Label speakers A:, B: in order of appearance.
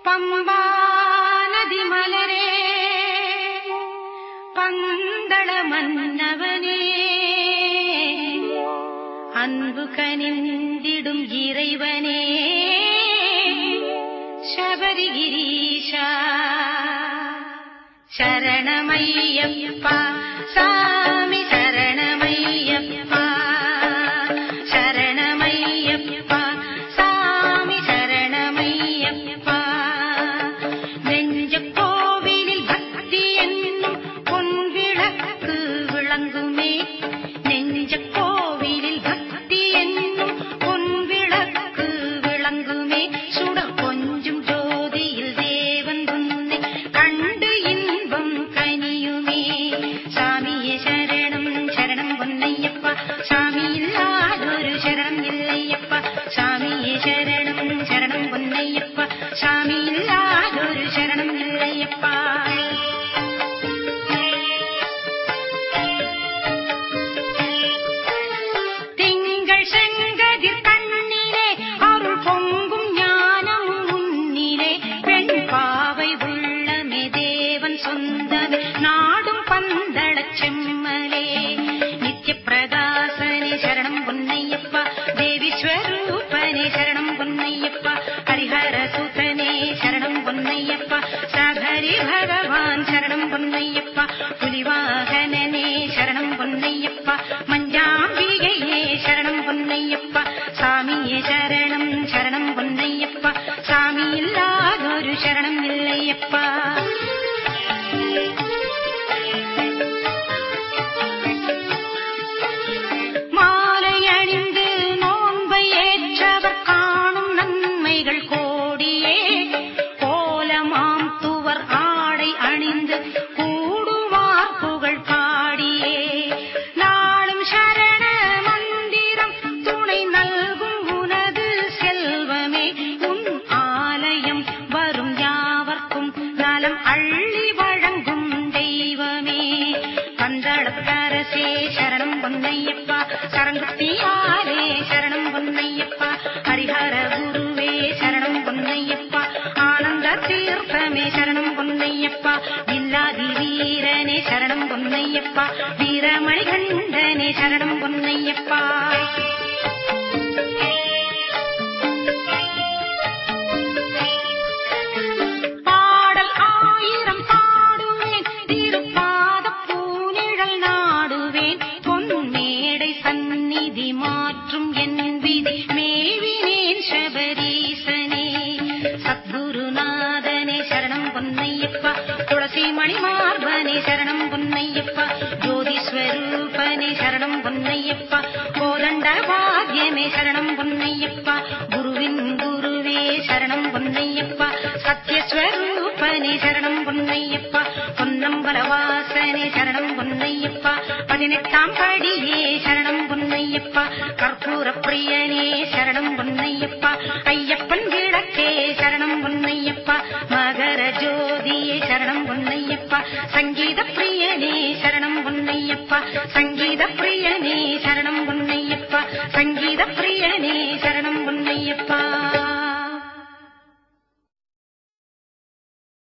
A: பம்பா நதி மலரே பந்தள மன்னவனே அன்பு கனிந்திடும் இறைவனே சபரிகிரீஷா சரணமையப்பா சாமி சரணமையப்பா சரணமையப்பா சாமி சரணமையப்பா நெஞ்ச கோவிலில் பக்தி என்னும் பொன் விளக்கு விளங்குமே நெஞ்ச கோவிலில் பக்தி என்னும் பொன் விளக்கு விளங்குமே சுட கொஞ்சம் ஜோதியில் தேவன் உன்னை கண்டு இன்பம் கனியுமே சாமியே சரணம் சரணம் பொன்னையப்பா சாமி இல்லாதொரு சரணம் இல்லையப்பா சாமியே சரணம் சரணம் பொன்னையப்பா சாமி இல்லாதொரு சரணம் இல்லையப்பா திங்கள் செங்கதிர் கண்ணிலே அருள் பொங்கும் ஞானமும் உன்னிலே பெண் பாவை உள்ளமே தேவன் சொந்தமே நாடும் பந்தளச் செம்மலே நித்ய பிரகாசனே சரணம் பொன்னையப்பா தேவி ஸ்வரூபனே சரணம் பொன்னையப்பா ஹரிஹர சுதனே சரணம் பொன்னையப்பா சகரி பகவான் சரணம் பொன்னையப்பா புலிவாகனனே சரணம் பொன்னையப்பா மஞ்சாம்பிகையே சரணம் பொன்னையப்பா சாமியே சரணம் சரணம் பொன்னையப்பா சாமி இல்லாதொரு சரணம் இல்லையப்பா மாலை அணிந்து நோன்பை ஏற்றவர் காணும் நன்மைகள் கோடியே கோலமாம் துவர் ஆடை அணிந்து கூடுவார் புகழ் பாடியே நாளும் சரண மந்திரம் துணை நல்கும் உனது செல்வமே உன் ஆலயம் வரும் யாவர்க்கும் நலம் அள்ளி வழங்கும் தெய்வமே பந்தளத்தரசே சரணம் பொன்னையப்பா சரங்குத்தியாரே சரணம் பொன்னையப்பா ஹரிஹர குருவே சரணம் பொன்னையப்பா ஆனந்த தீர்த்தமே சரணம் பொன்னையப்பா இல்லாதி வீரனே சரணம் பொன்னையப்பா வீரமணி கண்டனே சரணம் பொன்னையப்பா பாடல் ஆயிரம் பாடுவேன் திருப்பாத பூனிழல் நாடுவேன் பொன் மேடை சந்நிதி மாற்றும் என் விதி மேவினேன் சபரீசனே சத்குருநாதனே சரணம் பொன்னையப்பா துளசி மணி மார்பனே சரணம் பொன்னையப்பா ஜோதி ஸ்வரூபனே சரணம் பொன்னையப்பா கோதண்ட பாக்யமே சரணம் பொன்னையப்பா குருவின் குருவே சரணம் பொன்னையப்பா சத்யஸ்வரூபனே சரணம் பொன்னையப்பா பொன்னம்பலவாசனே சரணம் பொன்னையப்பா பதினெட்டாம் படியே சரணம் பொன்னையப்பா கற்பூர பிரியனே சரணம் பொன்னையப்பா ஐயப்பன் விளக்கே சரணம் பொன்னையப்பா மகர ஜோதியே சரணம் பொன்னையப்பா சங்கீத பிரியனே சரணம் பொன்னையப்பா சங்கீத பிரியனே